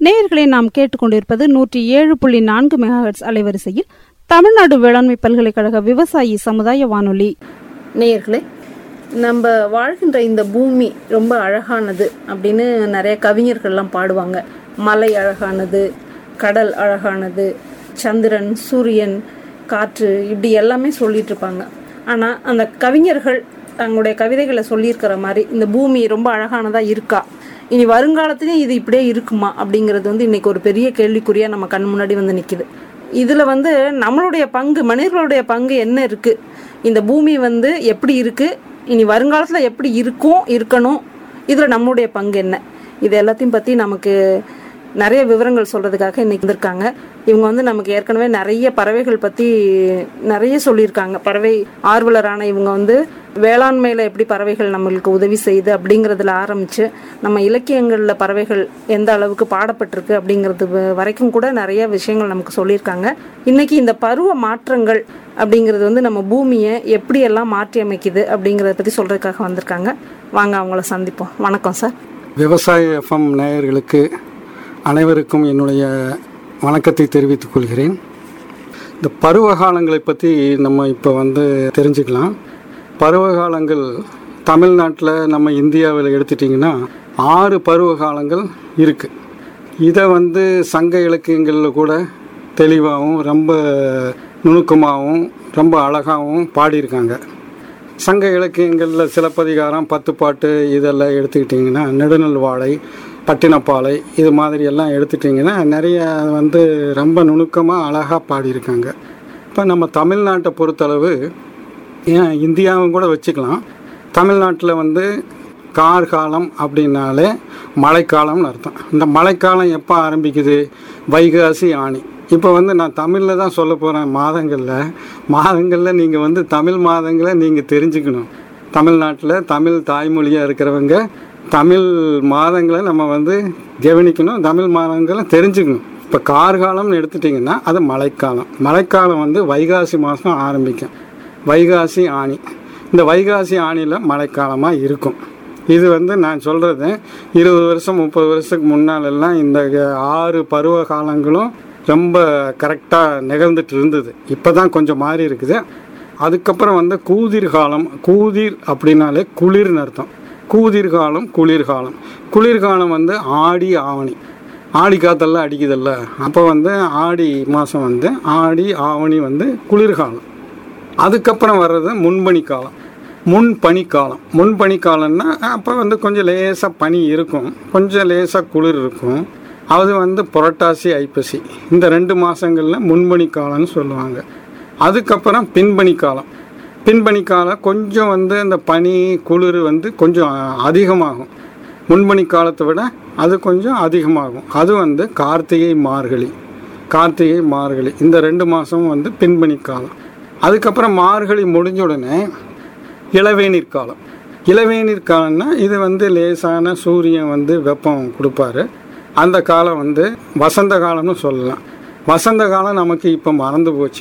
நேயர்களை நாம் கேட்டுக்கொண்டிருப்பது நூற்றி ஏழு புள்ளி நான்கு மெகாஹெட்ஸ் அலைவரிசையில் தமிழ்நாடு வேளாண்மை பல்கலைக்கழக விவசாயி சமுதாய வானொலி நேயர்களே நம்ம வாழ்கின்ற இந்த பூமி ரொம்ப அழகானது அப்படின்னு நிறைய கவிஞர்கள்லாம் பாடுவாங்க மலை அழகானது கடல் அழகானது சந்திரன் சூரியன் காற்று இப்படி எல்லாமே சொல்லிட்டு இருப்பாங்க ஆனால் அந்த கவிஞர்கள் தங்களுடைய கவிதைகளை சொல்லியிருக்கிற மாதிரி இந்த பூமி ரொம்ப அழகானதாக இருக்கா இனி வருங்காலத்துலேயும் இது இப்படியே இருக்குமா அப்படிங்கிறது வந்து இன்னைக்கு ஒரு பெரிய கேள்விக்குறியாக நம்ம கண் முன்னாடி வந்து நிற்கிது இதில் வந்து நம்மளுடைய பங்கு மனிதர்களுடைய பங்கு என்ன இருக்குது இந்த பூமி வந்து எப்படி இருக்குது இனி வருங்காலத்தில் எப்படி இருக்கும் இருக்கணும் இதில் நம்மளுடைய பங்கு என்ன இது எல்லாத்தையும் பற்றி நமக்கு நிறைய விவரங்கள் சொல்கிறதுக்காக இன்னைக்கு வந்திருக்காங்க இவங்க வந்து நமக்கு ஏற்கனவே நிறைய பறவைகள் பற்றி நிறைய சொல்லியிருக்காங்க பறவை ஆர்வலரான இவங்க வந்து வேளாண்மையில் எப்படி பறவைகள் நம்மளுக்கு உதவி செய்யுது அப்படிங்கிறதுல ஆரம்பித்து நம்ம இலக்கியங்களில் பறவைகள் எந்த அளவுக்கு பாடப்பட்டிருக்கு அப்படிங்கிறது வ- வரைக்கும் கூட நிறைய விஷயங்கள் நமக்கு சொல்லியிருக்காங்க இன்னைக்கு இந்த பருவ மாற்றங்கள் அப்படிங்கிறது வந்து நம்ம பூமியை எப்படியெல்லாம் மாற்றி அமைக்குது அப்படிங்கிறத பற்றி சொல்கிறதுக்காக வந்திருக்காங்க வாங்க அவங்கள சந்திப்போம் வணக்கம் சார் விவசாய எஃப்எம் நேயர்களுக்கு அனைவருக்கும் என்னுடைய வணக்கத்தை தெரிவித்துக் கொள்கிறேன் இந்த பருவ காலங்களை பற்றி நம்ம இப்போ வந்து தெரிஞ்சுக்கலாம் பருவ காலங்கள் தமிழ்நாட்டில் நம்ம இந்தியாவில் எடுத்துட்டிங்கன்னா ஆறு பருவ காலங்கள் இருக்குது இதை வந்து சங்க இலக்கியங்களில் கூட தெளிவாகவும் ரொம்ப நுணுக்கமாகவும் ரொம்ப அழகாகவும் பாடியிருக்காங்க சங்க இலக்கியங்களில் சிலப்பதிகாரம் பத்துப்பாட்டு இதெல்லாம் எடுத்துக்கிட்டிங்கன்னா நெடுநல் வாழை பட்டினப்பாலை இது மாதிரி எல்லாம் எடுத்துட்டிங்கன்னா நிறைய வந்து ரொம்ப நுணுக்கமாக அழகாக பாடியிருக்காங்க இப்போ நம்ம தமிழ்நாட்டை பொறுத்தளவு ஏன் இந்தியாவும் கூட வச்சுக்கலாம் தமிழ்நாட்டில் வந்து கார்காலம் அப்படின்னாலே மழைக்காலம்னு அர்த்தம் இந்த மழைக்காலம் எப்போ ஆரம்பிக்குது வைகாசி ஆணி இப்போ வந்து நான் தமிழில் தான் சொல்ல போகிறேன் மாதங்களில் மாதங்களில் நீங்கள் வந்து தமிழ் மாதங்களை நீங்கள் தெரிஞ்சுக்கணும் தமிழ்நாட்டில் தமிழ் தாய்மொழியாக இருக்கிறவங்க தமிழ் மாதங்களை நம்ம வந்து கவனிக்கணும் தமிழ் மாதங்களை தெரிஞ்சுக்கணும் இப்போ கார்காலம்னு எடுத்துட்டிங்கன்னா அது மழைக்காலம் மழைக்காலம் வந்து வைகாசி மாதம் ஆரம்பிக்கும் வைகாசி ஆணி இந்த வைகாசி ஆணியில் மழைக்காலமாக இருக்கும் இது வந்து நான் சொல்கிறது இருபது வருஷம் முப்பது வருஷத்துக்கு முன்னாலெல்லாம் இந்த ஆறு பருவ காலங்களும் ரொம்ப கரெக்டாக நிகழ்ந்துட்டு இருந்தது இப்போ தான் கொஞ்சம் மாறி இருக்குது அதுக்கப்புறம் வந்து கூதிர் காலம் கூதிர் அப்படின்னாலே குளிர்னு அர்த்தம் கூதிர் காலம் குளிர்காலம் குளிர்காலம் வந்து ஆடி ஆவணி ஆடி காத்தெல்லாம் அடிக்குதல்ல அப்போ வந்து ஆடி மாதம் வந்து ஆடி ஆவணி வந்து குளிர்காலம் அதுக்கப்புறம் வர்றது முன்பனி காலம் முன்பனி காலம் முன்பனி காலம்னா அப்போ வந்து கொஞ்சம் லேசாக பனி இருக்கும் கொஞ்சம் லேசாக குளிர் இருக்கும் அது வந்து புரட்டாசி ஐப்பசி இந்த ரெண்டு மாதங்களில் முன்பனி காலம்னு சொல்லுவாங்க அதுக்கப்புறம் பின்பனி காலம் பின்பனி காலம் கொஞ்சம் வந்து அந்த பனி குளிர் வந்து கொஞ்சம் அதிகமாகும் முன்பனி காலத்தை விட அது கொஞ்சம் அதிகமாகும் அது வந்து கார்த்திகை மார்கழி கார்த்திகை மார்கழி இந்த ரெண்டு மாதமும் வந்து பின்பனி காலம் அதுக்கப்புறம் மார்கழி முடிஞ்ச உடனே இளவேநீர் காலம் இளவேநீர் காலம்னா இது வந்து லேசான சூரியன் வந்து வெப்பம் கொடுப்பாரு அந்த காலம் வந்து வசந்த காலம்னு சொல்லலாம் வசந்த காலம் நமக்கு இப்போ மறந்து போச்சு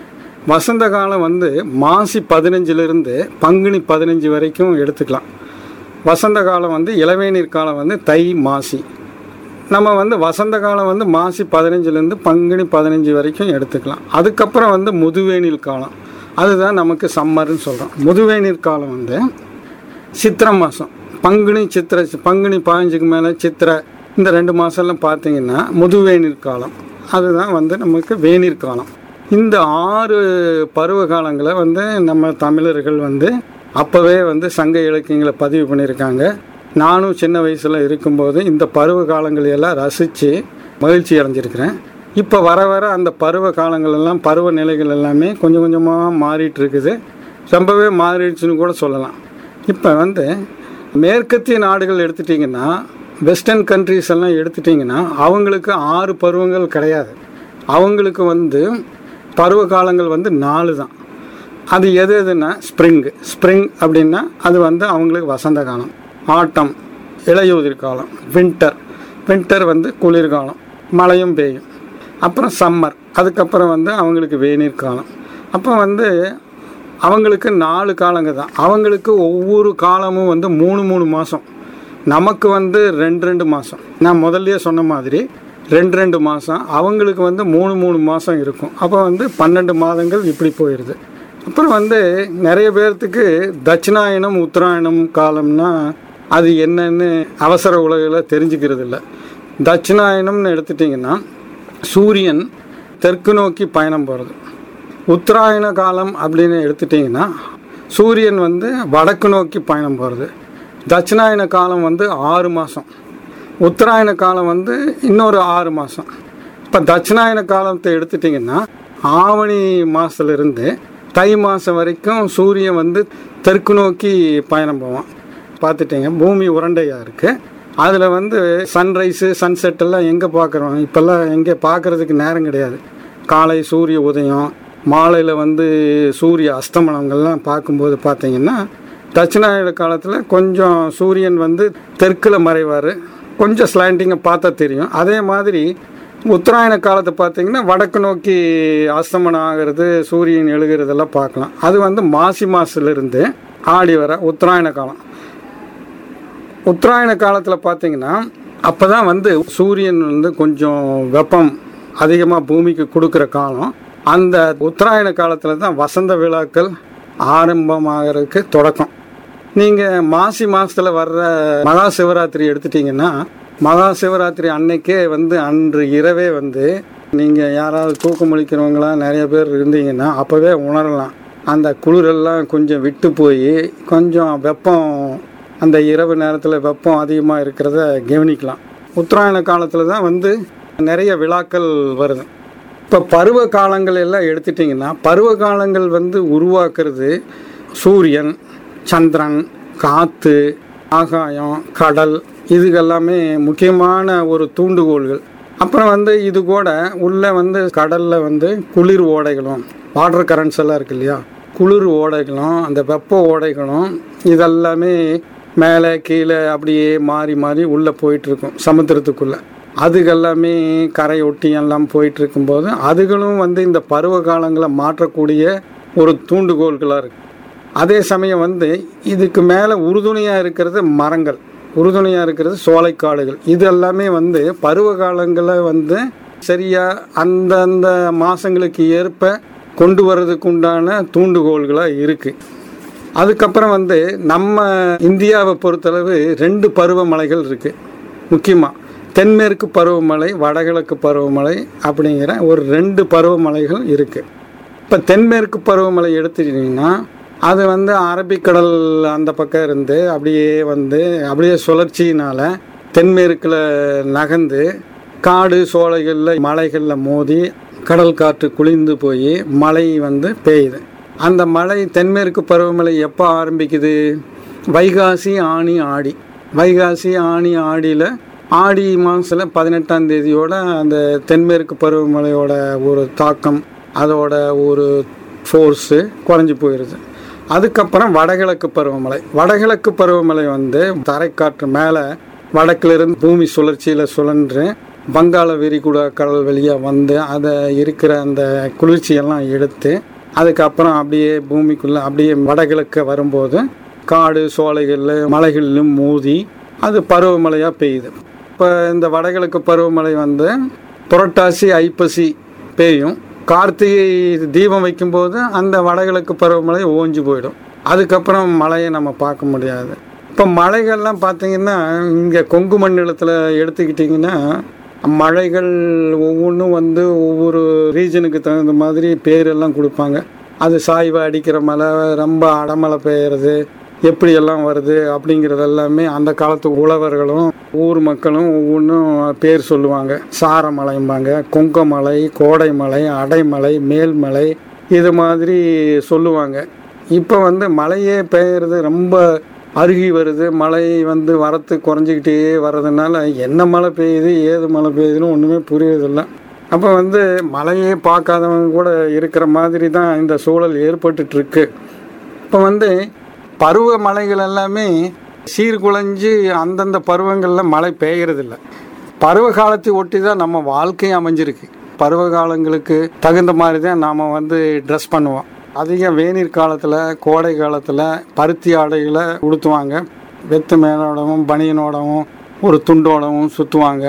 வசந்த காலம் வந்து மாசி பதினஞ்சிலிருந்து பங்குனி பதினஞ்சு வரைக்கும் எடுத்துக்கலாம் வசந்த காலம் வந்து இளவேநீர் காலம் வந்து தை மாசி நம்ம வந்து வசந்த காலம் வந்து மாசி பதினஞ்சுலேருந்து பங்குனி பதினஞ்சு வரைக்கும் எடுத்துக்கலாம் அதுக்கப்புறம் வந்து முதுவேநீர் காலம் அதுதான் நமக்கு சம்மர்னு சொல்கிறோம் முதுவேநீர் காலம் வந்து சித்திரை மாதம் பங்குனி சித்திரை பங்குனி பதினஞ்சுக்கு மேலே சித்திரை இந்த ரெண்டு மாதம்லாம் பார்த்தீங்கன்னா முதுவேநீர் காலம் அதுதான் வந்து நமக்கு வேநீர் காலம் இந்த ஆறு பருவ காலங்களை வந்து நம்ம தமிழர்கள் வந்து அப்போவே வந்து சங்க இலக்கியங்களை பதிவு பண்ணியிருக்காங்க நானும் சின்ன வயசில் இருக்கும்போது இந்த பருவ காலங்களை எல்லாம் ரசித்து மகிழ்ச்சி அடைஞ்சிருக்கிறேன் இப்போ வர வர அந்த பருவ காலங்கள் எல்லாம் பருவ நிலைகள் எல்லாமே கொஞ்சம் கொஞ்சமாக மாறிட்டு இருக்குது ரொம்பவே மாறிடுச்சுன்னு கூட சொல்லலாம் இப்போ வந்து மேற்கத்திய நாடுகள் எடுத்துட்டிங்கன்னா வெஸ்டர்ன் கண்ட்ரிஸ் எல்லாம் எடுத்துட்டிங்கன்னா அவங்களுக்கு ஆறு பருவங்கள் கிடையாது அவங்களுக்கு வந்து பருவ காலங்கள் வந்து நாலு தான் அது எது எதுன்னா ஸ்ப்ரிங்கு ஸ்ப்ரிங் அப்படின்னா அது வந்து அவங்களுக்கு வசந்த காலம் ஆட்டம் இளையுதிர் காலம் வின்டர் வின்டர் வந்து குளிர்காலம் மழையும் பெய்யும் அப்புறம் சம்மர் அதுக்கப்புறம் வந்து அவங்களுக்கு வேநீர் காலம் அப்போ வந்து அவங்களுக்கு நாலு காலங்க தான் அவங்களுக்கு ஒவ்வொரு காலமும் வந்து மூணு மூணு மாதம் நமக்கு வந்து ரெண்டு ரெண்டு மாதம் நான் முதல்லயே சொன்ன மாதிரி ரெண்டு ரெண்டு மாதம் அவங்களுக்கு வந்து மூணு மூணு மாதம் இருக்கும் அப்போ வந்து பன்னெண்டு மாதங்கள் இப்படி போயிடுது அப்புறம் வந்து நிறைய பேர்த்துக்கு தட்சிணாயனம் உத்தராயணம் காலம்னா அது என்னன்னு அவசர உலகில் தெரிஞ்சுக்கிறது இல்லை தட்சிணாயனம்னு எடுத்துட்டிங்கன்னா சூரியன் தெற்கு நோக்கி பயணம் போகிறது உத்தராயண காலம் அப்படின்னு எடுத்துட்டிங்கன்னா சூரியன் வந்து வடக்கு நோக்கி பயணம் போகிறது தட்சிணாயன காலம் வந்து ஆறு மாதம் உத்தராயண காலம் வந்து இன்னொரு ஆறு மாதம் இப்போ தட்சிணாயன காலத்தை எடுத்துட்டிங்கன்னா ஆவணி மாதத்துலேருந்து தை மாதம் வரைக்கும் சூரியன் வந்து தெற்கு நோக்கி பயணம் போவான் பார்த்துட்டீங்க பூமி உருண்டையாக இருக்குது அதில் வந்து சன்ரைஸு சன்செட் எல்லாம் எங்கே பார்க்குறோம் இப்போல்லாம் எங்கே பார்க்குறதுக்கு நேரம் கிடையாது காலை சூரிய உதயம் மாலையில் வந்து சூரிய அஸ்தமனங்கள்லாம் பார்க்கும்போது பார்த்தீங்கன்னா தட்சிணாயன காலத்தில் கொஞ்சம் சூரியன் வந்து தெற்கில் மறைவார் கொஞ்சம் ஸ்லாண்டிங்கை பார்த்தா தெரியும் அதே மாதிரி உத்தராயண காலத்தை பார்த்தீங்கன்னா வடக்கு நோக்கி அஸ்தமனம் ஆகிறது சூரியன் எழுகிறதெல்லாம் பார்க்கலாம் அது வந்து மாசி மாதத்துலேருந்து ஆடி வர உத்தராயண காலம் உத்தராயண காலத்தில் பார்த்தீங்கன்னா அப்போ தான் வந்து சூரியன் வந்து கொஞ்சம் வெப்பம் அதிகமாக பூமிக்கு கொடுக்குற காலம் அந்த உத்தராயண காலத்தில் தான் வசந்த விழாக்கள் ஆரம்பமாகிறதுக்கு தொடக்கம் நீங்கள் மாசி மாதத்தில் வர்ற மகா சிவராத்திரி எடுத்துட்டிங்கன்னா மகா சிவராத்திரி அன்னைக்கே வந்து அன்று இரவே வந்து நீங்கள் யாராவது தூக்கம் முழிக்கிறவங்களாம் நிறைய பேர் இருந்தீங்கன்னா அப்போவே உணரலாம் அந்த குளிரெல்லாம் கொஞ்சம் விட்டு போய் கொஞ்சம் வெப்பம் அந்த இரவு நேரத்தில் வெப்பம் அதிகமாக இருக்கிறத கவனிக்கலாம் உத்தராயண காலத்தில் தான் வந்து நிறைய விழாக்கள் வருது இப்போ பருவ காலங்கள் எல்லாம் எடுத்துட்டிங்கன்னா பருவ காலங்கள் வந்து உருவாக்குறது சூரியன் சந்திரன் காற்று ஆகாயம் கடல் இதுகெல்லாமே முக்கியமான ஒரு தூண்டுகோள்கள் அப்புறம் வந்து இது கூட உள்ளே வந்து கடலில் வந்து குளிர் ஓடைகளும் வாட்டர் கரண்ட்ஸ் எல்லாம் இருக்கு இல்லையா குளிர் ஓடைகளும் அந்த வெப்ப ஓடைகளும் இதெல்லாமே மேலே கீழே அப்படியே மாறி மாறி உள்ளே போயிட்டுருக்கும் சமுத்திரத்துக்குள்ளே அதுகெல்லாமே கரை ஒட்டி எல்லாம் போயிட்டு இருக்கும்போது அதுகளும் வந்து இந்த பருவ காலங்களை மாற்றக்கூடிய ஒரு தூண்டுகோள்களாக இருக்கு அதே சமயம் வந்து இதுக்கு மேலே உறுதுணையாக இருக்கிறது மரங்கள் உறுதுணையாக இருக்கிறது சோலைக்காடுகள் இது எல்லாமே வந்து பருவ காலங்களில் வந்து சரியாக அந்தந்த மாதங்களுக்கு ஏற்ப கொண்டு வர்றதுக்கு உண்டான தூண்டுகோள்களாக இருக்குது அதுக்கப்புறம் வந்து நம்ம இந்தியாவை பொறுத்தளவு ரெண்டு பருவமழைகள் இருக்குது முக்கியமாக தென்மேற்கு பருவமழை வடகிழக்கு பருவமழை அப்படிங்கிற ஒரு ரெண்டு பருவமழைகள் இருக்குது இப்போ தென்மேற்கு பருவமழை எடுத்துக்கிட்டிங்கன்னா அது வந்து அரபிக்கடல் அந்த பக்கம் இருந்து அப்படியே வந்து அப்படியே சுழற்சியினால் தென்மேற்கில் நகர்ந்து காடு சோலைகளில் மலைகளில் மோதி கடல் காற்று குளிர்ந்து போய் மழை வந்து பெய்யுது அந்த மழை தென்மேற்கு பருவமழை எப்போ ஆரம்பிக்குது வைகாசி ஆணி ஆடி வைகாசி ஆணி ஆடியில் ஆடி மாதத்தில் பதினெட்டாம் தேதியோட அந்த தென்மேற்கு பருவமழையோட ஒரு தாக்கம் அதோட ஒரு ஃபோர்ஸு குறைஞ்சி போயிடுது அதுக்கப்புறம் வடகிழக்கு பருவமழை வடகிழக்கு பருவமழை வந்து தரைக்காற்று மேலே வடக்கிலிருந்து பூமி சுழற்சியில் சுழன்று வங்காள விரிகுடா கடல் வழியாக வந்து அதை இருக்கிற அந்த குளிர்ச்சியெல்லாம் எடுத்து அதுக்கப்புறம் அப்படியே பூமிக்குள்ளே அப்படியே வடகிழக்க வரும்போது காடு சோலைகளில் மலைகளிலும் மோதி அது பருவமழையாக பெய்யுது இப்போ இந்த வடகிழக்கு பருவமழை வந்து புரட்டாசி ஐப்பசி பெய்யும் கார்த்திகை தீபம் வைக்கும்போது அந்த வடகிழக்கு பருவமழை ஓஞ்சி போயிடும் அதுக்கப்புறம் மழையை நம்ம பார்க்க முடியாது இப்போ மழைகள்லாம் பார்த்தீங்கன்னா இங்கே கொங்கு மண்டலத்தில் எடுத்துக்கிட்டிங்கன்னா மழைகள் ஒவ்வொன்றும் வந்து ஒவ்வொரு ரீஜனுக்கு தகுந்த மாதிரி பேரெல்லாம் கொடுப்பாங்க அது சாய்வு அடிக்கிற மழை ரொம்ப அடமழை பெய்யறது எப்படியெல்லாம் வருது அப்படிங்கிறது எல்லாமே அந்த காலத்து உழவர்களும் ஊர் மக்களும் ஒவ்வொன்றும் பேர் சொல்லுவாங்க சாரமலைம்பாங்க கொங்கமலை கோடைமலை அடைமலை மேல்மலை இது மாதிரி சொல்லுவாங்க இப்போ வந்து மழையே பெய்யறது ரொம்ப அருகி வருது மழை வந்து வரத்து குறைஞ்சிக்கிட்டே வர்றதுனால என்ன மழை பெய்யுது ஏது மழை பெய்யுதுன்னு ஒன்றுமே புரியறதில்ல அப்போ வந்து மழையே பார்க்காதவங்க கூட இருக்கிற மாதிரி தான் இந்த சூழல் ஏற்பட்டுட்ருக்கு இப்போ வந்து பருவ மழைகள் எல்லாமே சீர்குலைஞ்சு அந்தந்த பருவங்களில் மழை பெய்யறதில்ல பருவ காலத்தை ஒட்டி தான் நம்ம வாழ்க்கை அமைஞ்சிருக்கு பருவ காலங்களுக்கு தகுந்த மாதிரி தான் நாம் வந்து ட்ரெஸ் பண்ணுவோம் அதிக வேநீர் காலத்தில் கோடை காலத்தில் பருத்தி ஆடைகளை உடுத்துவாங்க வெத்து மேலோடவும் பனியனோடவும் ஒரு துண்டோடவும் சுற்றுவாங்க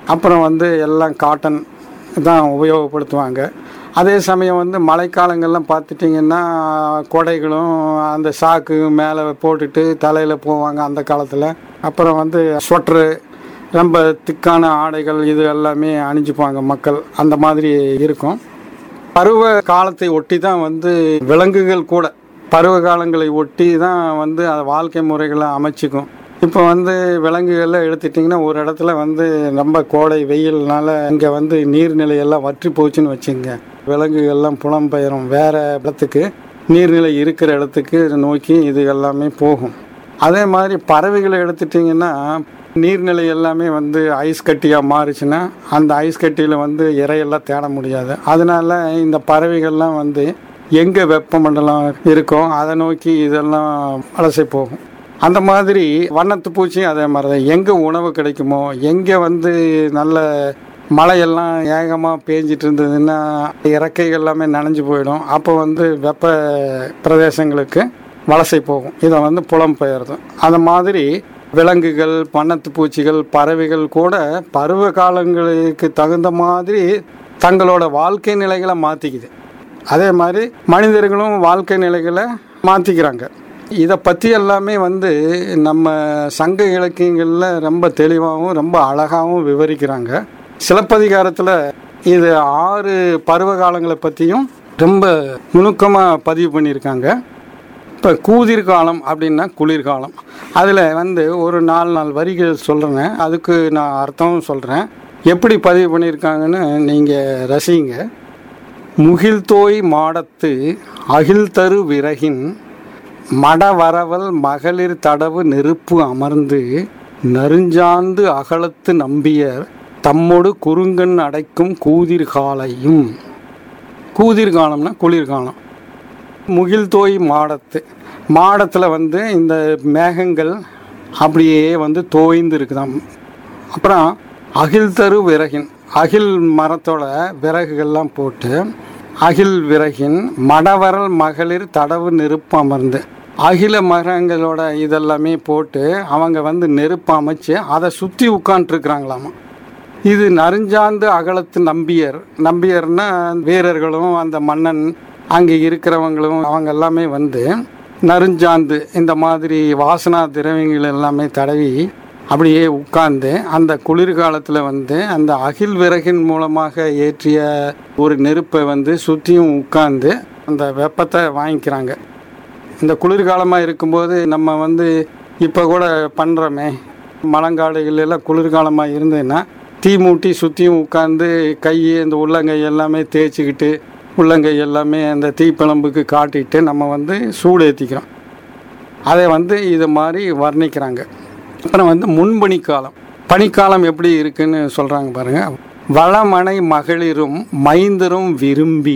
அப்புறம் வந்து எல்லாம் காட்டன் தான் உபயோகப்படுத்துவாங்க அதே சமயம் வந்து மழைக்காலங்கள்லாம் பார்த்துட்டிங்கன்னா கொடைகளும் அந்த சாக்கு மேலே போட்டுட்டு தலையில் போவாங்க அந்த காலத்தில் அப்புறம் வந்து ஸ்வெட்ரு ரொம்ப திக்கான ஆடைகள் இது எல்லாமே அணிஞ்சுப்பாங்க மக்கள் அந்த மாதிரி இருக்கும் பருவ காலத்தை ஒட்டி தான் வந்து விலங்குகள் கூட பருவ காலங்களை ஒட்டி தான் வந்து அது வாழ்க்கை முறைகளை அமைச்சிக்கும் இப்போ வந்து விலங்குகளை எடுத்துட்டிங்கன்னா ஒரு இடத்துல வந்து ரொம்ப கோடை வெயில்னால இங்கே வந்து நீர்நிலை எல்லாம் வற்றி போச்சுன்னு வச்சுங்க விலங்குகள்லாம் புலம்பெயரும் வேற இடத்துக்கு நீர்நிலை இருக்கிற இடத்துக்கு நோக்கி இது எல்லாமே போகும் அதே மாதிரி பறவைகளை எடுத்துட்டிங்கன்னா நீர்நிலை எல்லாமே வந்து ஐஸ் கட்டியாக மாறுச்சுன்னா அந்த ஐஸ் கட்டியில் வந்து இறையெல்லாம் தேட முடியாது அதனால இந்த பறவைகள்லாம் வந்து எங்கே வெப்பமண்டலம் இருக்கோ அதை நோக்கி இதெல்லாம் வலசை போகும் அந்த மாதிரி வண்ணத்து பூச்சியும் அதே மாதிரி தான் எங்கே உணவு கிடைக்குமோ எங்கே வந்து நல்ல மழையெல்லாம் ஏகமாக பேஞ்சிட்டு இருந்ததுன்னா இறக்கைகள் எல்லாமே நனைஞ்சு போயிடும் அப்போ வந்து வெப்ப பிரதேசங்களுக்கு வலசை போகும் இதை வந்து புலம்பெயர்து அந்த மாதிரி விலங்குகள் வண்ணத்து பூச்சிகள் பறவைகள் கூட பருவ காலங்களுக்கு தகுந்த மாதிரி தங்களோட வாழ்க்கை நிலைகளை மாற்றிக்குது அதே மாதிரி மனிதர்களும் வாழ்க்கை நிலைகளை மாற்றிக்கிறாங்க இதை பற்றி எல்லாமே வந்து நம்ம சங்க இலக்கியங்களில் ரொம்ப தெளிவாகவும் ரொம்ப அழகாகவும் விவரிக்கிறாங்க சிலப்பதிகாரத்தில் இது ஆறு பருவ காலங்களை பற்றியும் ரொம்ப நுணுக்கமாக பதிவு பண்ணியிருக்காங்க இப்போ கூதிர் காலம் அப்படின்னா குளிர்காலம் அதில் வந்து ஒரு நாலு நாலு வரிகள் சொல்கிறேன் அதுக்கு நான் அர்த்தமும் சொல்கிறேன் எப்படி பதிவு பண்ணியிருக்காங்கன்னு நீங்கள் ரசிங்க முகில்தோய் மாடத்து அகில் தரு விறகின் மடவரவல் மகளிர் தடவு நெருப்பு அமர்ந்து நறுஞ்சாந்து அகலத்து நம்பியர் தம்மொடு குறுங்கண் அடைக்கும் கூதிர்காலையும் கூதிர்காலம்னா குளிர்காலம் முகில்தோய் மாடத்து மாடத்தில் வந்து இந்த மேகங்கள் அப்படியே வந்து தோய்ந்து இருக்குதாம் அப்புறம் அகில் தரு விறகின் அகில் மரத்தோட விறகுகள்லாம் போட்டு அகில் விறகின் மடவரல் மகளிர் தடவு நெருப்பு அமர்ந்து அகில மரங்களோட இதெல்லாமே போட்டு அவங்க வந்து நெருப்பு அமைச்சு அதை சுற்றி உட்காண்ட்ருக்குறாங்களாமா இது நறுஞ்சாந்து அகலத்து நம்பியர் நம்பியர்னா வீரர்களும் அந்த மன்னன் அங்கே இருக்கிறவங்களும் அவங்க எல்லாமே வந்து நறுஞ்சாந்து இந்த மாதிரி வாசனா திரவியங்கள் எல்லாமே தடவி அப்படியே உட்கார்ந்து அந்த குளிர்காலத்தில் வந்து அந்த அகில் விறகின் மூலமாக ஏற்றிய ஒரு நெருப்பை வந்து சுற்றியும் உட்கார்ந்து அந்த வெப்பத்தை வாங்கிக்கிறாங்க இந்த குளிர்காலமாக இருக்கும்போது நம்ம வந்து இப்போ கூட பண்ணுறோமே மழங்காடுகள் எல்லாம் குளிர்காலமாக இருந்ததுன்னா தீ மூட்டி சுற்றியும் உட்காந்து கை இந்த உள்ளங்கை எல்லாமே தேய்ச்சிக்கிட்டு உள்ளங்கை எல்லாமே அந்த தீப்பிழம்புக்கு காட்டிட்டு நம்ம வந்து சூடு ஏற்றிக்கிறோம் அதை வந்து இது மாதிரி வர்ணிக்கிறாங்க அப்புறம் வந்து முன்பனி காலம் பனிக்காலம் எப்படி இருக்குன்னு சொல்கிறாங்க பாருங்கள் வளமனை மகளிரும் மைந்தரும் விரும்பி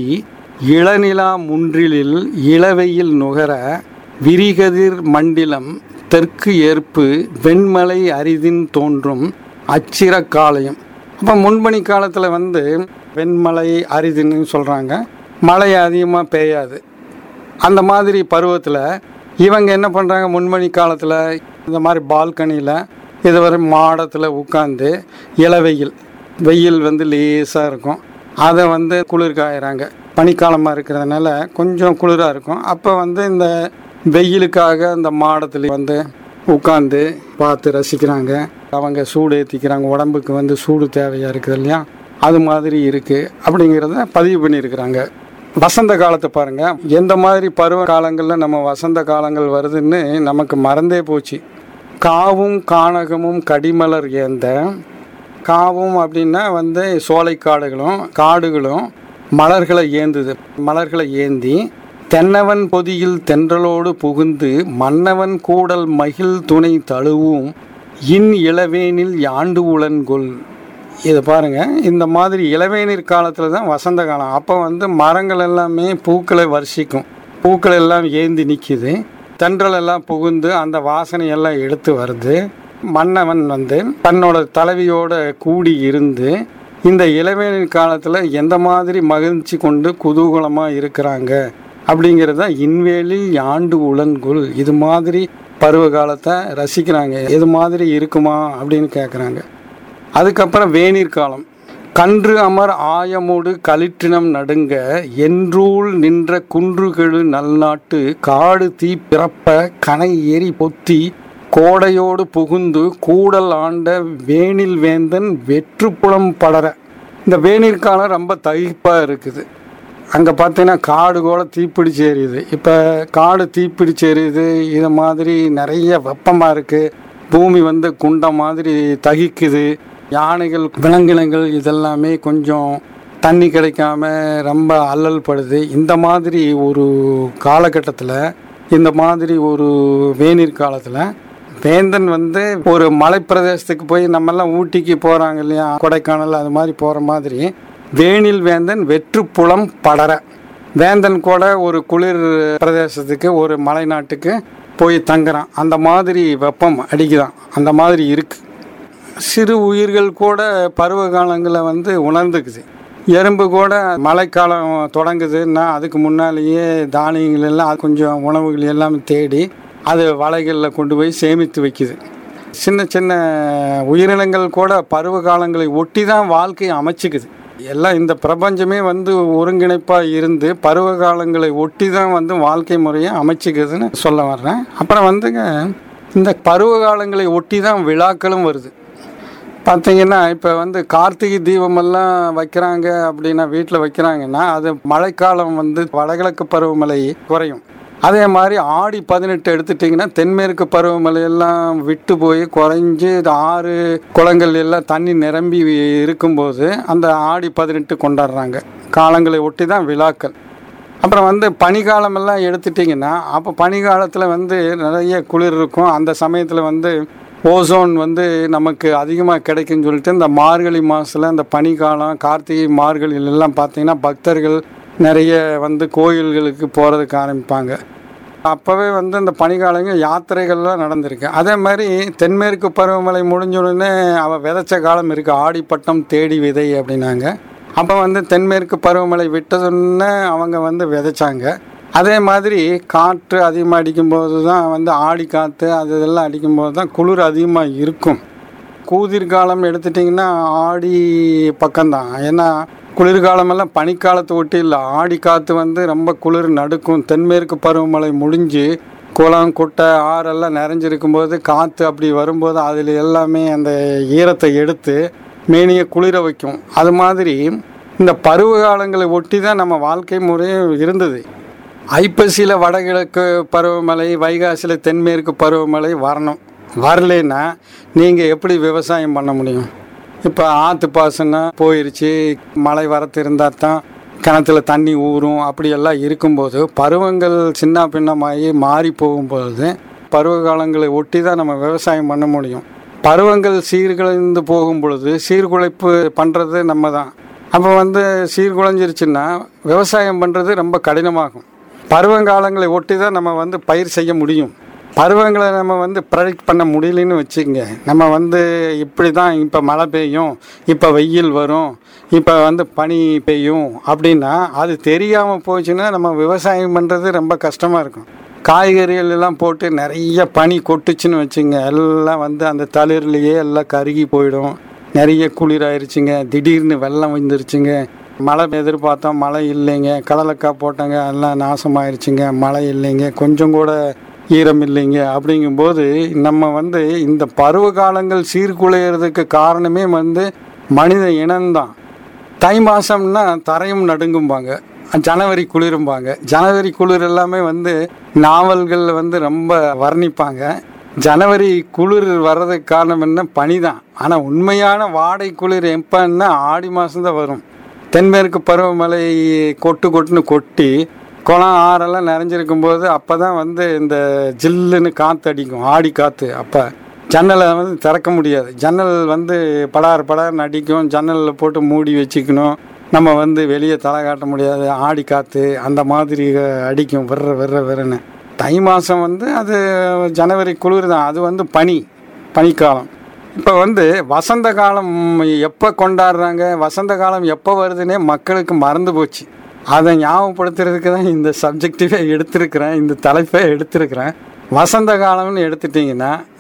இளநிலா முன்றிலில் இளவெயில் நுகர விரிகதிர் மண்டிலம் தெற்கு ஏற்பு வெண்மலை அரிதின் தோன்றும் அச்சிர காலையும் அப்போ முன்பனி காலத்தில் வந்து வெண்மலை அரிதுன்னு சொல்கிறாங்க மழை அதிகமாக பெய்யாது அந்த மாதிரி பருவத்தில் இவங்க என்ன பண்ணுறாங்க முன்மணி காலத்தில் இந்த மாதிரி பால்கனியில் இதுவரை மாடத்தில் உட்காந்து இளவெயில் வெயில் வந்து லேசாக இருக்கும் அதை வந்து குளிர் காயறாங்க பனிக்காலமாக இருக்கிறதுனால கொஞ்சம் குளிராக இருக்கும் அப்போ வந்து இந்த வெயிலுக்காக அந்த மாடத்தில் வந்து உட்காந்து பார்த்து ரசிக்கிறாங்க அவங்க சூடு ஏற்றிக்கிறாங்க உடம்புக்கு வந்து சூடு தேவையாக இருக்குது இல்லையா அது மாதிரி இருக்குது அப்படிங்கிறத பதிவு பண்ணியிருக்கிறாங்க வசந்த காலத்தை பாருங்கள் எந்த மாதிரி பருவ காலங்களில் நம்ம வசந்த காலங்கள் வருதுன்னு நமக்கு மறந்தே போச்சு காவும் கானகமும் கடிமலர் ஏந்த காவும் அப்படின்னா வந்து சோலைக்காடுகளும் காடுகளும் மலர்களை ஏந்துது மலர்களை ஏந்தி தென்னவன் பொதியில் தென்றலோடு புகுந்து மன்னவன் கூடல் மகிழ் துணை தழுவும் இன் இளவேனில் யாண்டு உளன்கொள் இதை பாருங்க இந்த மாதிரி இளவேநீர் காலத்தில் தான் வசந்த காலம் அப்போ வந்து மரங்கள் எல்லாமே பூக்களை வர்ஷிக்கும் பூக்கள் எல்லாம் ஏந்தி நிற்கிது தென்றல் எல்லாம் புகுந்து அந்த வாசனை எல்லாம் எடுத்து வருது மன்னவன் வந்து தன்னோட தலைவியோட கூடி இருந்து இந்த இளவேநீர் காலத்தில் எந்த மாதிரி மகிழ்ச்சி கொண்டு குதூகலமாக இருக்கிறாங்க அப்படிங்கிறது தான் இன்வேலில் ஆண்டு உளன்குள் இது மாதிரி பருவ காலத்தை ரசிக்கிறாங்க இது மாதிரி இருக்குமா அப்படின்னு கேட்குறாங்க அதுக்கப்புறம் வேநீர் காலம் கன்று அமர் ஆயமோடு களிற்றினம் நடுங்க என்றூள் நின்ற குன்றுகெழு நல்நாட்டு காடு தீ பிறப்ப கனை எரி பொத்தி கோடையோடு புகுந்து கூடல் ஆண்ட வேனில் வேந்தன் வெற்றுப்புலம் படர இந்த வேநீர் காலம் ரொம்ப தகிப்பாக இருக்குது அங்கே பார்த்தீங்கன்னா காடு கூட தீப்பிடிச்சு எரியுது இப்போ காடு தீப்பிடிச்சு எரியுது இது மாதிரி நிறைய வெப்பமாக இருக்குது பூமி வந்து குண்டம் மாதிரி தகிக்குது யானைகள் விலங்கினங்கள் இதெல்லாமே கொஞ்சம் தண்ணி கிடைக்காம ரொம்ப அல்லல் படுது இந்த மாதிரி ஒரு காலகட்டத்தில் இந்த மாதிரி ஒரு வேநீர் காலத்தில் வேந்தன் வந்து ஒரு மலைப்பிரதேசத்துக்கு போய் நம்மெல்லாம் ஊட்டிக்கு போகிறாங்க இல்லையா கொடைக்கானல் அது மாதிரி போகிற மாதிரி வேனில் வேந்தன் வெற்றுப்புலம் படர வேந்தன் கூட ஒரு குளிர் பிரதேசத்துக்கு ஒரு மலை நாட்டுக்கு போய் தங்குறான் அந்த மாதிரி வெப்பம் அடிக்குதான் அந்த மாதிரி இருக்கு சிறு உயிர்கள் கூட பருவ காலங்களில் வந்து உணர்ந்துக்குது எறும்பு கூட மழைக்காலம் தொடங்குதுன்னா அதுக்கு முன்னாலேயே தானியங்கள் எல்லாம் அது கொஞ்சம் உணவுகள் எல்லாம் தேடி அது வலைகளில் கொண்டு போய் சேமித்து வைக்குது சின்ன சின்ன உயிரினங்கள் கூட பருவ காலங்களை ஒட்டி தான் வாழ்க்கையை அமைச்சுக்குது எல்லாம் இந்த பிரபஞ்சமே வந்து ஒருங்கிணைப்பாக இருந்து பருவ காலங்களை ஒட்டி தான் வந்து வாழ்க்கை முறையை அமைச்சுக்குதுன்னு சொல்ல வர்றேன் அப்புறம் வந்துங்க இந்த பருவ காலங்களை ஒட்டி தான் விழாக்களும் வருது பார்த்தீங்கன்னா இப்போ வந்து கார்த்திகை தீபமெல்லாம் வைக்கிறாங்க அப்படின்னா வீட்டில் வைக்கிறாங்கன்னா அது மழைக்காலம் வந்து வடகிழக்கு பருவமழை குறையும் அதே மாதிரி ஆடி பதினெட்டு எடுத்துட்டிங்கன்னா தென்மேற்கு பருவமழையெல்லாம் விட்டு போய் குறைஞ்சி இது ஆறு குளங்கள் எல்லாம் தண்ணி நிரம்பி இருக்கும்போது அந்த ஆடி பதினெட்டு கொண்டாடுறாங்க காலங்களை ஒட்டி தான் விழாக்கள் அப்புறம் வந்து பனிக்காலமெல்லாம் எடுத்துட்டிங்கன்னா அப்போ பனிக்காலத்தில் வந்து நிறைய குளிர் இருக்கும் அந்த சமயத்தில் வந்து ஓசோன் வந்து நமக்கு அதிகமாக கிடைக்குன்னு சொல்லிட்டு இந்த மார்கழி மாதத்தில் இந்த பனிக்காலம் கார்த்திகை மார்கழியில எல்லாம் பார்த்தீங்கன்னா பக்தர்கள் நிறைய வந்து கோயில்களுக்கு போகிறதுக்கு ஆரம்பிப்பாங்க அப்போவே வந்து இந்த பனிக்காலங்க யாத்திரைகள்லாம் நடந்திருக்கு அதே மாதிரி தென்மேற்கு பருவமழை முடிஞ்ச உடனே அவள் விதைச்ச காலம் இருக்குது ஆடிப்பட்டம் தேடி விதை அப்படின்னாங்க அப்போ வந்து தென்மேற்கு பருவமழை விட்டதுன்னு அவங்க வந்து விதைச்சாங்க அதே மாதிரி காற்று அதிகமாக அடிக்கும்போது தான் வந்து ஆடி காற்று அது இதெல்லாம் அடிக்கும்போது தான் குளிர் அதிகமாக இருக்கும் கூதிர்காலம் எடுத்துட்டிங்கன்னா ஆடி பக்கம்தான் ஏன்னா குளிர்காலமெல்லாம் பனிக்காலத்தை ஒட்டி இல்லை ஆடி காற்று வந்து ரொம்ப குளிர் நடுக்கும் தென்மேற்கு பருவமழை முடிஞ்சு குளம் குட்டை ஆறெல்லாம் நிறைஞ்சிருக்கும்போது காற்று அப்படி வரும்போது அதில் எல்லாமே அந்த ஈரத்தை எடுத்து மேனியை குளிர வைக்கும் அது மாதிரி இந்த பருவ காலங்களை ஒட்டி தான் நம்ம வாழ்க்கை முறையும் இருந்தது ஐப்பசியில் வடகிழக்கு பருவமழை வைகாசியில் தென்மேற்கு பருவமழை வரணும் வரலைன்னா நீங்கள் எப்படி விவசாயம் பண்ண முடியும் இப்போ ஆற்று பாசனம் போயிருச்சு மழை வரத்து இருந்தால் தான் கிணத்துல தண்ணி ஊறும் அப்படியெல்லாம் இருக்கும்போது பருவங்கள் சின்ன பின்னமாகி மாறி போகும்பொழுது பருவ காலங்களை ஒட்டி தான் நம்ம விவசாயம் பண்ண முடியும் பருவங்கள் சீர்குலைந்து போகும் பொழுது சீர்குலைப்பு பண்ணுறது நம்ம தான் அப்போ வந்து சீர்குலைஞ்சிருச்சுன்னா விவசாயம் பண்ணுறது ரொம்ப கடினமாகும் பருவங்காலங்களை ஒட்டி தான் நம்ம வந்து பயிர் செய்ய முடியும் பருவங்களை நம்ம வந்து ப்ரெடிக்ட் பண்ண முடியலன்னு வச்சுக்கங்க நம்ம வந்து இப்படி தான் இப்போ மழை பெய்யும் இப்போ வெயில் வரும் இப்போ வந்து பனி பெய்யும் அப்படின்னா அது தெரியாமல் போச்சுன்னா நம்ம விவசாயம் பண்ணுறது ரொம்ப கஷ்டமாக இருக்கும் காய்கறிகள் எல்லாம் போட்டு நிறைய பனி கொட்டுச்சுன்னு வச்சுங்க எல்லாம் வந்து அந்த தளிர்லேயே எல்லாம் கருகி போயிடும் நிறைய குளிர் ஆயிடுச்சுங்க திடீர்னு வெள்ளம் வந்துருச்சுங்க மழை எதிர்பார்த்தோம் மழை இல்லைங்க கடலக்காய் போட்டாங்க எல்லாம் நாசமாயிருச்சுங்க மழை இல்லைங்க கொஞ்சம் கூட ஈரம் இல்லைங்க அப்படிங்கும்போது நம்ம வந்து இந்த பருவ காலங்கள் சீர்குலையிறதுக்கு காரணமே வந்து மனித இனம்தான் தை மாதம்னா தரையும் நடுங்கும்பாங்க ஜனவரி குளிரும்பாங்க ஜனவரி குளிர் எல்லாமே வந்து நாவல்கள் வந்து ரொம்ப வர்ணிப்பாங்க ஜனவரி குளிர் வர்றதுக்கு காரணம் என்ன பனி தான் ஆனால் உண்மையான வாடை குளிர் எப்போன்னா ஆடி மாதம்தான் வரும் தென்மேற்கு பருவமழை கொட்டு கொட்டுன்னு கொட்டி குளம் ஆறெல்லாம் நிறைஞ்சிருக்கும் போது அப்போ தான் வந்து இந்த ஜில்லுன்னு காற்று அடிக்கும் ஆடி காற்று அப்போ ஜன்னலை வந்து திறக்க முடியாது ஜன்னல் வந்து படார் படார்னு அடிக்கும் ஜன்னலில் போட்டு மூடி வச்சுக்கணும் நம்ம வந்து வெளியே தலை காட்ட முடியாது ஆடி காற்று அந்த மாதிரி அடிக்கும் விர்ற விர்ற விறன்னு தை மாதம் வந்து அது ஜனவரி குளிர் தான் அது வந்து பனி பனிக்காலம் இப்போ வந்து வசந்த காலம் எப்போ கொண்டாடுறாங்க வசந்த காலம் எப்போ வருதுன்னே மக்களுக்கு மறந்து போச்சு அதை ஞாபகப்படுத்துறதுக்கு தான் இந்த சப்ஜெக்டிவே எடுத்திருக்கிறேன் இந்த தலைப்பை எடுத்திருக்கிறேன் வசந்த காலம்னு எடுத்துட்டிங்கன்னா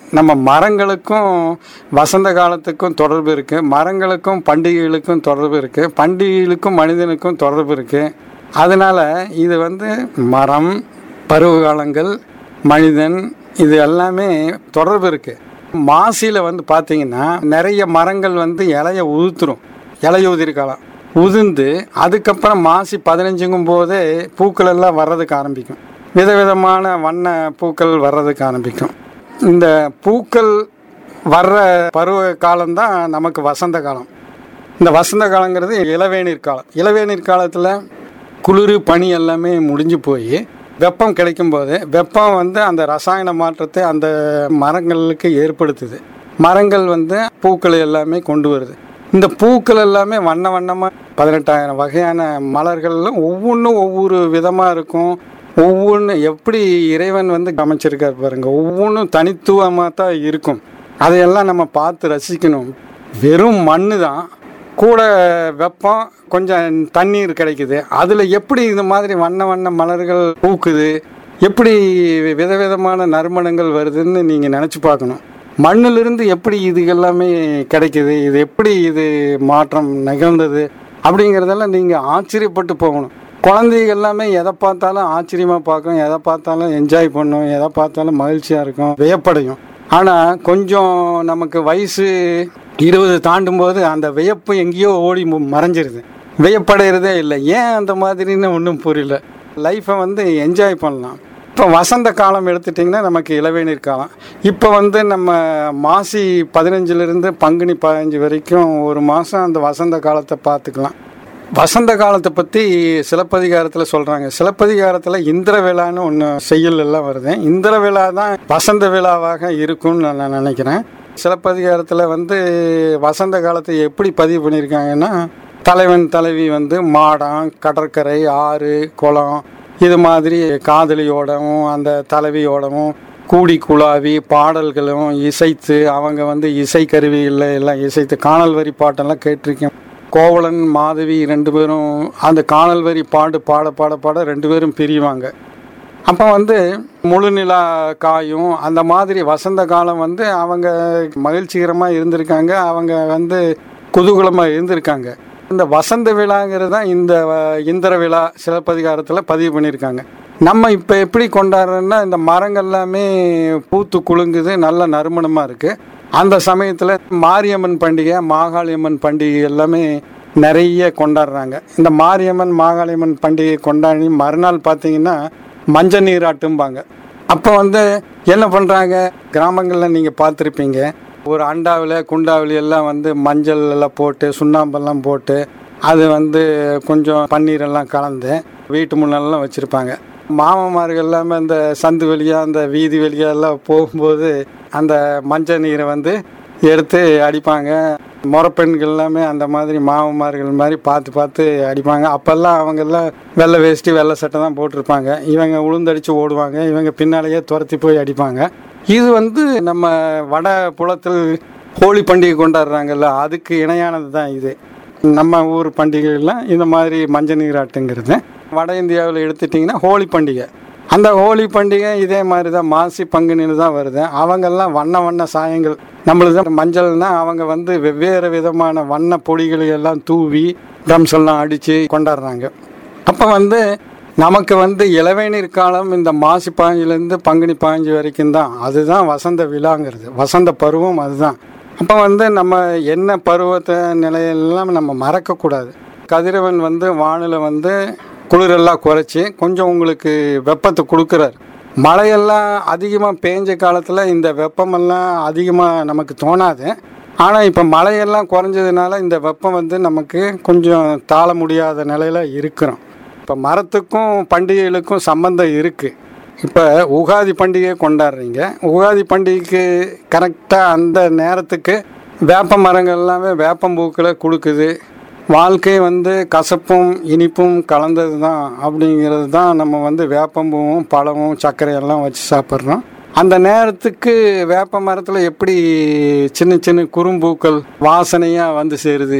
நம்ம மரங்களுக்கும் வசந்த காலத்துக்கும் தொடர்பு இருக்குது மரங்களுக்கும் பண்டிகைகளுக்கும் தொடர்பு இருக்குது பண்டிகைகளுக்கும் மனிதனுக்கும் தொடர்பு இருக்குது அதனால் இது வந்து மரம் பருவகாலங்கள் மனிதன் இது எல்லாமே தொடர்பு இருக்குது மாசியில் வந்து பார்த்தீங்கன்னா நிறைய மரங்கள் வந்து இலைய உதுத்துரும் இலையுதிர் காலம் உதிர்ந்து அதுக்கப்புறம் மாசி பதினஞ்சுங்கும் போதே பூக்கள் எல்லாம் வர்றதுக்கு ஆரம்பிக்கும் விதவிதமான வண்ண பூக்கள் வர்றதுக்கு ஆரம்பிக்கும் இந்த பூக்கள் வர்ற பருவ காலம்தான் நமக்கு வசந்த காலம் இந்த வசந்த காலங்கிறது இளவேநீர் காலம் இளவேநீர் காலத்தில் குளிர் பனி எல்லாமே முடிஞ்சு போய் வெப்பம் கிடைக்கும் போது வெப்பம் வந்து அந்த ரசாயன மாற்றத்தை அந்த மரங்களுக்கு ஏற்படுத்துது மரங்கள் வந்து பூக்களை எல்லாமே கொண்டு வருது இந்த பூக்கள் எல்லாமே வண்ண வண்ணமாக பதினெட்டாயிரம் வகையான மலர்களும் ஒவ்வொன்றும் ஒவ்வொரு விதமாக இருக்கும் ஒவ்வொன்று எப்படி இறைவன் வந்து அமைச்சிருக்கார் பாருங்க ஒவ்வொன்றும் தனித்துவமாக தான் இருக்கும் அதையெல்லாம் நம்ம பார்த்து ரசிக்கணும் வெறும் மண்ணு தான் கூட வெப்பம் கொஞ்சம் தண்ணீர் கிடைக்குது அதில் எப்படி இந்த மாதிரி வண்ண வண்ண மலர்கள் பூக்குது எப்படி விதவிதமான நறுமணங்கள் வருதுன்னு நீங்கள் நினச்சி பார்க்கணும் மண்ணிலிருந்து எப்படி இது எல்லாமே கிடைக்குது இது எப்படி இது மாற்றம் நிகழ்ந்தது அப்படிங்கிறதெல்லாம் நீங்கள் ஆச்சரியப்பட்டு போகணும் குழந்தைங்க எல்லாமே எதை பார்த்தாலும் ஆச்சரியமாக பார்க்கும் எதை பார்த்தாலும் என்ஜாய் பண்ணும் எதை பார்த்தாலும் மகிழ்ச்சியாக இருக்கும் வியப்படையும் ஆனால் கொஞ்சம் நமக்கு வயசு இருபது தாண்டும் போது அந்த வியப்பு எங்கேயோ ஓடி மு- மறைஞ்சிருது வியப்படைகிறதே இல்லை ஏன் அந்த மாதிரின்னு ஒன்றும் புரியல லைஃப்பை வந்து என்ஜாய் பண்ணலாம் இப்போ வசந்த காலம் எடுத்துட்டிங்கன்னா நமக்கு இளவேநீர் காலம் இப்போ வந்து நம்ம மாசி பதினஞ்சுலேருந்து பங்குனி பதினஞ்சு வரைக்கும் ஒரு மாதம் அந்த வசந்த காலத்தை பார்த்துக்கலாம் வசந்த காலத்தை பற்றி சிலப்பதிகாரத்தில் சொல்கிறாங்க சிலப்பதிகாரத்தில் இந்திர விழான்னு ஒன்று செய்யுள் எல்லாம் வருது இந்திர விழா தான் வசந்த விழாவாக இருக்கும்னு நான் நினைக்கிறேன் சிலப்பதிகாரத்தில் வந்து வசந்த காலத்தை எப்படி பதிவு பண்ணியிருக்காங்கன்னா தலைவன் தலைவி வந்து மாடம் கடற்கரை ஆறு குளம் இது மாதிரி காதலியோடவும் அந்த தலைவியோடவும் கூடி குழாவி பாடல்களும் இசைத்து அவங்க வந்து இசை கருவிகளில் எல்லாம் இசைத்து காணல் வரி பாட்டெல்லாம் கேட்டிருக்கேன் கோவலன் மாதவி ரெண்டு பேரும் அந்த காணல் வரி பாடு பாட பாட பாட ரெண்டு பேரும் பிரிவாங்க அப்போ வந்து முழு நிலா காயும் அந்த மாதிரி வசந்த காலம் வந்து அவங்க மகிழ்ச்சிகரமாக இருந்திருக்காங்க அவங்க வந்து குதூகலமாக இருந்திருக்காங்க இந்த வசந்த விழாங்கிறது தான் இந்த அஹ், இந்திர விழா சிலப்பதிகாரத்தில் பதிவு பண்ணியிருக்காங்க நம்ம இப்போ எப்படி கொண்டாடுறோன்னா இந்த மரங்கள் எல்லாமே பூத்து குலுங்குது நல்ல நறுமணமாக இருக்குது அந்த சமயத்தில் மாரியம்மன் பண்டிகை மாகாளியம்மன் பண்டிகை எல்லாமே நிறைய கொண்டாடுறாங்க இந்த மாரியம்மன் மாகாளியம்மன் பண்டிகை கொண்டாடி மறுநாள் பார்த்தீங்கன்னா மஞ்சள் நீராட்டும்பாங்க அப்போ வந்து என்ன பண்ணுறாங்க கிராமங்களில் நீங்கள் பார்த்துருப்பீங்க ஒரு அண்டாவில் குண்டாவில் எல்லாம் வந்து மஞ்சள் எல்லாம் போட்டு சுண்ணாம்பெல்லாம் போட்டு அது வந்து கொஞ்சம் பன்னீர் எல்லாம் கலந்து வீட்டு முன்னெல்லாம் வச்சுருப்பாங்க மாமன்மார்கள் எல்லாமே இந்த சந்து வழியாக அந்த வீதி வழியா எல்லாம் போகும்போது அந்த மஞ்சள் நீரை வந்து எடுத்து அடிப்பாங்க முறப்பெண்கள் எல்லாமே அந்த மாதிரி மாமன்மார்கள் மாதிரி பார்த்து பார்த்து அடிப்பாங்க அப்போல்லாம் அவங்கெல்லாம் வெள்ளை வேஷ்டி வெள்ளை சட்டை தான் போட்டிருப்பாங்க இவங்க உளுந்தடிச்சு ஓடுவாங்க இவங்க பின்னாலேயே துரத்தி போய் அடிப்பாங்க இது வந்து நம்ம வட புலத்தில் ஹோலி பண்டிகை கொண்டாடுறாங்கல்ல அதுக்கு இணையானது தான் இது நம்ம ஊர் பண்டிகைலாம் இந்த மாதிரி மஞ்சள் நீராட்டுங்கிறது வட இந்தியாவில் எடுத்துட்டிங்கன்னா ஹோலி பண்டிகை அந்த ஹோலி பண்டிகை இதே மாதிரி தான் மாசி பங்குனின்னு தான் வருது அவங்கெல்லாம் வண்ண வண்ண சாயங்கள் நம்மளுக்கு தான் மஞ்சள்னா அவங்க வந்து வெவ்வேறு விதமான வண்ண பொடிகளை எல்லாம் தூவி ட்ரம்ஸ் எல்லாம் அடித்து கொண்டாடுறாங்க அப்போ வந்து நமக்கு வந்து இளவேநீர் காலம் இந்த மாசி பாஞ்சிலேருந்து பங்குனி பாஞ்சு வரைக்கும் தான் அதுதான் வசந்த விழாங்கிறது வசந்த பருவம் அதுதான் அப்போ வந்து நம்ம என்ன பருவத்தை நிலையெல்லாம் நம்ம மறக்கக்கூடாது கதிரவன் வந்து வானில் வந்து குளிரெல்லாம் குறைச்சி கொஞ்சம் உங்களுக்கு வெப்பத்தை கொடுக்குறாரு மழையெல்லாம் அதிகமாக பேஞ்ச காலத்தில் இந்த வெப்பமெல்லாம் அதிகமாக நமக்கு தோணாது ஆனால் இப்போ மழையெல்லாம் குறைஞ்சதுனால இந்த வெப்பம் வந்து நமக்கு கொஞ்சம் தாழ முடியாத நிலையில் இருக்கிறோம் இப்போ மரத்துக்கும் பண்டிகைகளுக்கும் சம்மந்தம் இருக்குது இப்போ உகாதி பண்டிகையை கொண்டாடுறீங்க உகாதி பண்டிகைக்கு கரெக்டாக அந்த நேரத்துக்கு வேப்ப மரங்கள் எல்லாமே வேப்பம்பூக்களை கொடுக்குது வாழ்க்கை வந்து கசப்பும் இனிப்பும் கலந்தது தான் அப்படிங்கிறது தான் நம்ம வந்து வேப்பம்பூவும் பழமும் சர்க்கரையெல்லாம் வச்சு சாப்பிட்றோம் அந்த நேரத்துக்கு வேப்ப மரத்தில் எப்படி சின்ன சின்ன குறும்பூக்கள் வாசனையாக வந்து சேருது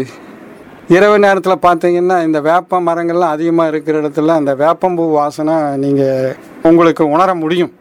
இரவு நேரத்தில் பார்த்தீங்கன்னா இந்த வேப்ப மரங்கள்லாம் அதிகமாக இருக்கிற இடத்துல அந்த வேப்பம்பூ வாசனை நீங்கள் உங்களுக்கு உணர முடியும்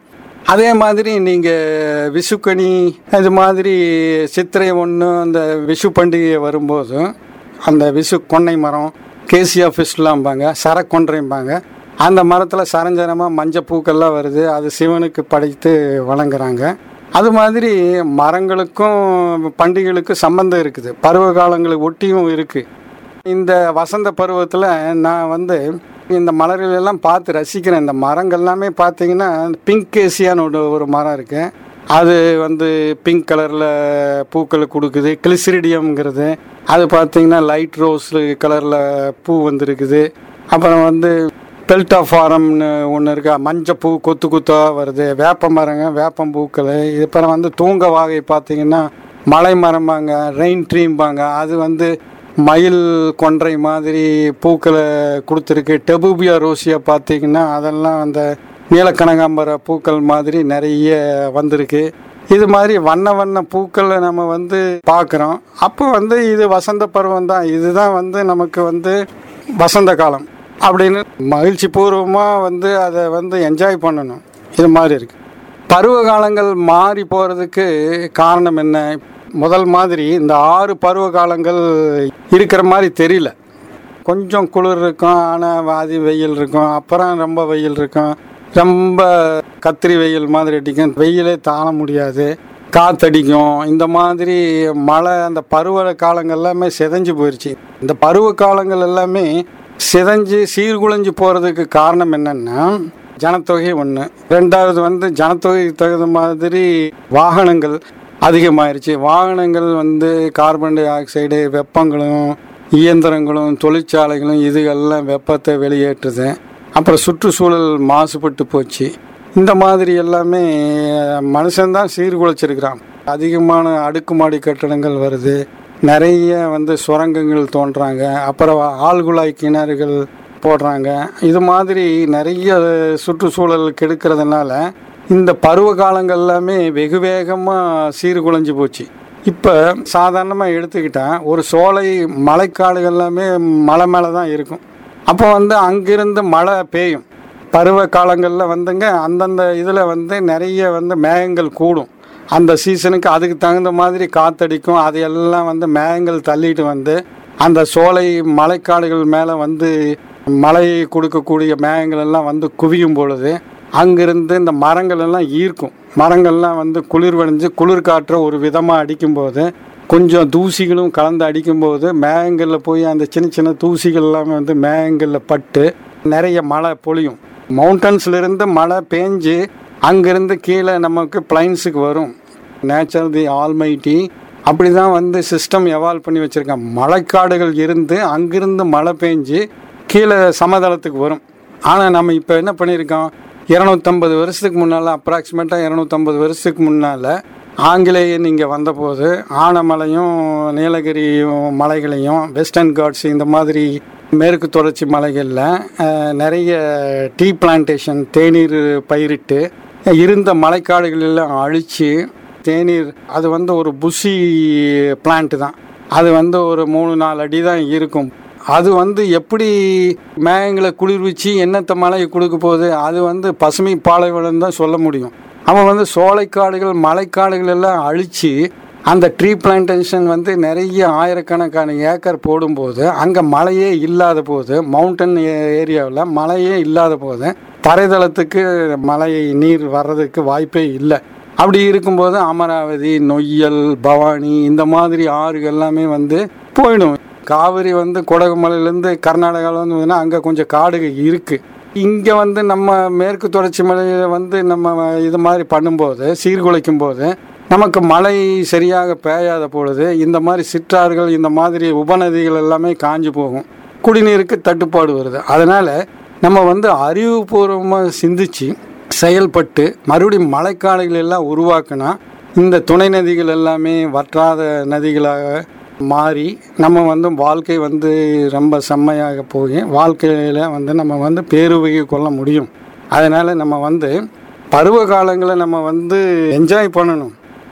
அதே மாதிரி நீங்கள் விஷுக்கனி இது மாதிரி சித்திரை ஒன்று அந்த விஷு பண்டிகை வரும்போது அந்த விஷு கொன்னை மரம் கேசியா ஃபிஷ்லாம்பாங்க சரக்கொன்றைம்பாங்க அந்த மரத்தில் சரஞ்சரமாக மஞ்சள் பூக்கள்லாம் வருது அது சிவனுக்கு படைத்து வணங்குறாங்க அது மாதிரி மரங்களுக்கும் பண்டிகைகளுக்கும் சம்பந்தம் இருக்குது பருவ காலங்களை ஒட்டியும் இருக்குது இந்த வசந்த பருவத்தில் நான் வந்து இந்த மலர்கள் எல்லாம் பார்த்து ரசிக்கிறேன் இந்த மரங்கள் எல்லாமே பார்த்தீங்கன்னா பிங்க் கேசியான்னு ஒரு ஒரு மரம் இருக்கு அது வந்து பிங்க் கலரில் பூக்களை கொடுக்குது கிளிசிரிடியம்ங்கிறது அது பார்த்தீங்கன்னா லைட் ரோஸ் கலரில் பூ வந்திருக்குது அப்புறம் வந்து பெல்டா ஃபாரம்னு ஒன்று இருக்கா மஞ்சள் பூ கொத்து கொத்தாக வருது வேப்ப மரங்க வேப்பம் பூக்கள் அப்புறம் வந்து தூங்க வாகை பார்த்தீங்கன்னா மலை மரம்பாங்க ரெயின் ட்ரீம்பாங்க அது வந்து மயில் கொன்றை மாதிரி பூக்களை கொடுத்துருக்கு டெபூபியா ரோசியா பார்த்தீங்கன்னா அதெல்லாம் அந்த நீலக்கனகாம்பர பூக்கள் மாதிரி நிறைய வந்திருக்கு இது மாதிரி வண்ண வண்ண பூக்களை நம்ம வந்து பார்க்குறோம் அப்போ வந்து இது வசந்த பருவம் தான் இதுதான் வந்து நமக்கு வந்து வசந்த காலம் அப்படின்னு மகிழ்ச்சி பூர்வமாக வந்து அதை வந்து என்ஜாய் பண்ணணும் இது மாதிரி இருக்குது பருவ காலங்கள் மாறி போகிறதுக்கு காரணம் என்ன முதல் மாதிரி இந்த ஆறு பருவ காலங்கள் இருக்கிற மாதிரி தெரியல கொஞ்சம் குளிர் இருக்கும் ஆனால் வாதி வெயில் இருக்கும் அப்புறம் ரொம்ப வெயில் இருக்கும் ரொம்ப கத்திரி வெயில் மாதிரி அடிக்கும் வெயிலே தாழ முடியாது காத்தடிக்கும் இந்த மாதிரி மழை அந்த பருவ காலங்கள் எல்லாமே சிதைஞ்சு போயிடுச்சு இந்த பருவ காலங்கள் எல்லாமே சிதைஞ்சு சீர்குலைஞ்சு போகிறதுக்கு காரணம் என்னென்னா ஜனத்தொகை ஒன்று ரெண்டாவது வந்து ஜனத்தொகைக்கு தகுந்த மாதிரி வாகனங்கள் அதிகமாயிருச்சு வாகனங்கள் வந்து கார்பன் டை ஆக்சைடு வெப்பங்களும் இயந்திரங்களும் தொழிற்சாலைகளும் இதுகெல்லாம் வெப்பத்தை வெளியேற்றுது அப்புறம் சுற்றுச்சூழல் மாசுபட்டு போச்சு இந்த மாதிரி எல்லாமே மனுஷன்தான் சீர்குலைச்சிருக்கிறான் அதிகமான அடுக்குமாடி கட்டடங்கள் வருது நிறைய வந்து சுரங்கங்கள் தோன்றாங்க அப்புறம் ஆழ்குழாய் கிணறுகள் போடுறாங்க இது மாதிரி நிறைய சுற்றுச்சூழல் கெடுக்கிறதுனால இந்த பருவ காலங்கள் எல்லாமே வெகு வேகமாக சீர்குலைஞ்சு போச்சு இப்போ சாதாரணமாக எடுத்துக்கிட்டால் ஒரு சோலை மழைக்காடுகள் எல்லாமே மலை மேலே தான் இருக்கும் அப்போ வந்து அங்கிருந்து மழை பெய்யும் பருவ காலங்களில் வந்துங்க அந்தந்த இதில் வந்து நிறைய வந்து மேகங்கள் கூடும் அந்த சீசனுக்கு அதுக்கு தகுந்த மாதிரி காத்தடிக்கும் அதையெல்லாம் வந்து மேகங்கள் தள்ளிட்டு வந்து அந்த சோலை மலைக்காடுகள் மேலே வந்து மழை கொடுக்கக்கூடிய மேகங்கள் எல்லாம் வந்து குவியும் பொழுது அங்கிருந்து இந்த மரங்கள் எல்லாம் ஈர்க்கும் மரங்கள்லாம் வந்து குளிர்வடைஞ்சு குளிர் காற்றை ஒரு விதமாக அடிக்கும்போது கொஞ்சம் தூசிகளும் கலந்து அடிக்கும்போது மேகங்களில் போய் அந்த சின்ன சின்ன தூசிகள் எல்லாமே வந்து மேகங்களில் பட்டு நிறைய மழை பொழியும் மவுண்டன்ஸ்லேருந்து மழை பேஞ்சு அங்கேருந்து கீழே நமக்கு பிளைன்ஸுக்கு வரும் நேச்சர் தி ஆல்மைட்டி அப்படி தான் வந்து சிஸ்டம் எவால்வ் பண்ணி வச்சுருக்கேன் மழைக்காடுகள் இருந்து அங்கிருந்து மழை பெஞ்சு கீழே சமதளத்துக்கு வரும் ஆனால் நம்ம இப்போ என்ன பண்ணியிருக்கோம் இரநூத்தம்பது வருஷத்துக்கு முன்னால் அப்ராக்சிமேட்டாக இரநூத்தம்பது வருஷத்துக்கு முன்னால் ஆங்கிலேயன் இங்கே வந்தபோது ஆனமலையும் நீலகிரி மலைகளையும் வெஸ்டர்ன் காட்ஸ் இந்த மாதிரி மேற்கு தொடர்ச்சி மலைகளில் அஹ், நிறைய டீ பிளான்டேஷன் தேநீர் பயிரிட்டு இருந்த மலைக்காடுகள் எல்லாம் அழித்து தேநீர் அது வந்து ஒரு புஷி பிளான்ட் தான் அது வந்து ஒரு மூணு நாலு அடி தான் இருக்கும் அது வந்து எப்படி மேகங்களை குளிர்விச்சு என்னத்த மழையை கொடுக்க போகுது அது வந்து பசுமை பாலைவனம் தான் சொல்ல முடியும் அவன் வந்து சோலைக்காடுகள் மலைக்காடுகள் எல்லாம் அழித்து அந்த ட்ரீ பிளான்டேஷன் வந்து நிறைய ஆயிரக்கணக்கான ஏக்கர் போடும்போது அங்கே மழையே இல்லாத போது மவுண்டன் ஏரியாவில் மழையே இல்லாத போது தரைதளத்துக்கு மழை நீர் வர்றதுக்கு வாய்ப்பே இல்லை அப்படி இருக்கும்போது அமராவதி நொய்யல் பவானி இந்த மாதிரி ஆறுகள் எல்லாமே வந்து போயிடும் காவிரி வந்து கொடகுமலையிலேருந்து கர்நாடகாவில் வந்து பார்த்தீங்கன்னா அங்கே கொஞ்சம் காடுகள் இருக்குது இங்கே வந்து நம்ம மேற்கு தொடர்ச்சி மலையில் வந்து நம்ம இது மாதிரி பண்ணும்போது சீர்குலைக்கும் போது நமக்கு மழை சரியாக பெய்யாத பொழுது இந்த மாதிரி சிற்றாறுகள் இந்த மாதிரி உபநதிகள் எல்லாமே காஞ்சு போகும் குடிநீருக்கு தட்டுப்பாடு வருது அதனால் நம்ம வந்து அறிவுபூர்வமாக சிந்திச்சு செயல்பட்டு மறுபடியும் மழைக்காடுகள் எல்லாம் உருவாக்குனா இந்த துணை நதிகள் எல்லாமே வற்றாத நதிகளாக மாறி நம்ம வந்து வாழ்க்கை வந்து ரொம்ப செம்மையாக போய் வாழ்க்கையில் வந்து நம்ம வந்து பேருவகை கொள்ள முடியும் அதனால் நம்ம வந்து பருவ காலங்களை நம்ம வந்து என்ஜாய் பண்ணணும்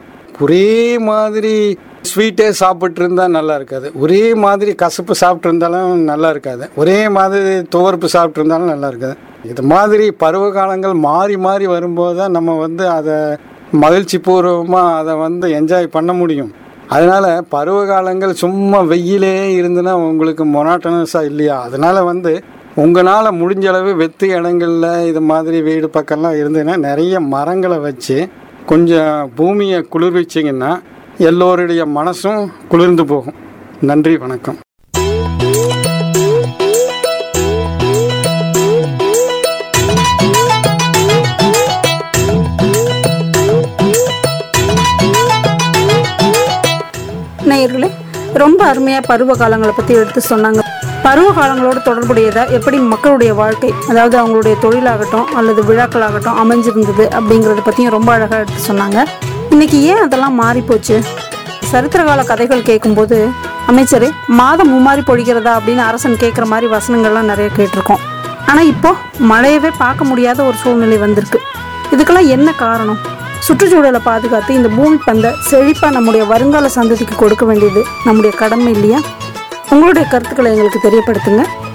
ஒரே மாதிரி ஸ்வீட்டே சாப்பிட்டு இருந்தா நல்லா இருக்காது ஒரே மாதிரி கசப்பு சாப்பிட்டு இருந்தாலும் நல்லா இருக்காது ஒரே மாதிரி துவர்ப்பு சாப்பிட்டு இருந்தாலும் நல்லா இருக்காது இது மாதிரி பருவ காலங்கள் மாறி மாறி வரும்போது தான் நம்ம வந்து அதை மகிழ்ச்சி பூர்வமாக அதை வந்து என்ஜாய் பண்ண முடியும் அதனால் பருவ காலங்கள் சும்மா வெயிலே இருந்துன்னா உங்களுக்கு மொனாட்டனஸாக இல்லையா அதனால் வந்து உங்களால் முடிஞ்ச அளவு வெத்து இடங்களில் இது மாதிரி வீடு பக்கம்லாம் இருந்ததுன்னா நிறைய மரங்களை வச்சு கொஞ்சம் பூமியை குளிர்விச்சிங்கன்னா எல்லோருடைய மனசும் குளிர்ந்து போகும் நன்றி வணக்கம் நேயர்களே ரொம்ப அருமையா பருவ காலங்களை பத்தி எடுத்து சொன்னாங்க பருவ காலங்களோடு தொடர்புடையதா எப்படி மக்களுடைய வாழ்க்கை அதாவது அவங்களுடைய தொழிலாகட்டும் அல்லது விழாக்களாகட்டும் அமைஞ்சிருந்தது அப்படிங்கறத பத்தியும் ரொம்ப அழகா எடுத்து சொன்னாங்க இன்னைக்கு ஏன் அதெல்லாம் மாறி போச்சு சரித்திர கால கதைகள் கேட்கும்போது அமைச்சரே மாதம் மும்மாறி பொழிகிறதா அப்படின்னு அரசன் கேட்குற மாதிரி வசனங்கள்லாம் நிறைய கேட்டிருக்கோம் ஆனா இப்போ மழையவே பார்க்க முடியாத ஒரு சூழ்நிலை வந்திருக்கு இதுக்கெல்லாம் என்ன காரணம் சுற்றுச்சூழலை பாதுகாத்து இந்த பூமி பந்தை செழிப்பா நம்முடைய வருங்கால சந்ததிக்கு கொடுக்க வேண்டியது நம்முடைய கடமை இல்லையா உங்களுடைய கருத்துக்களை எங்களுக்கு தெரியப்படுத்துங்க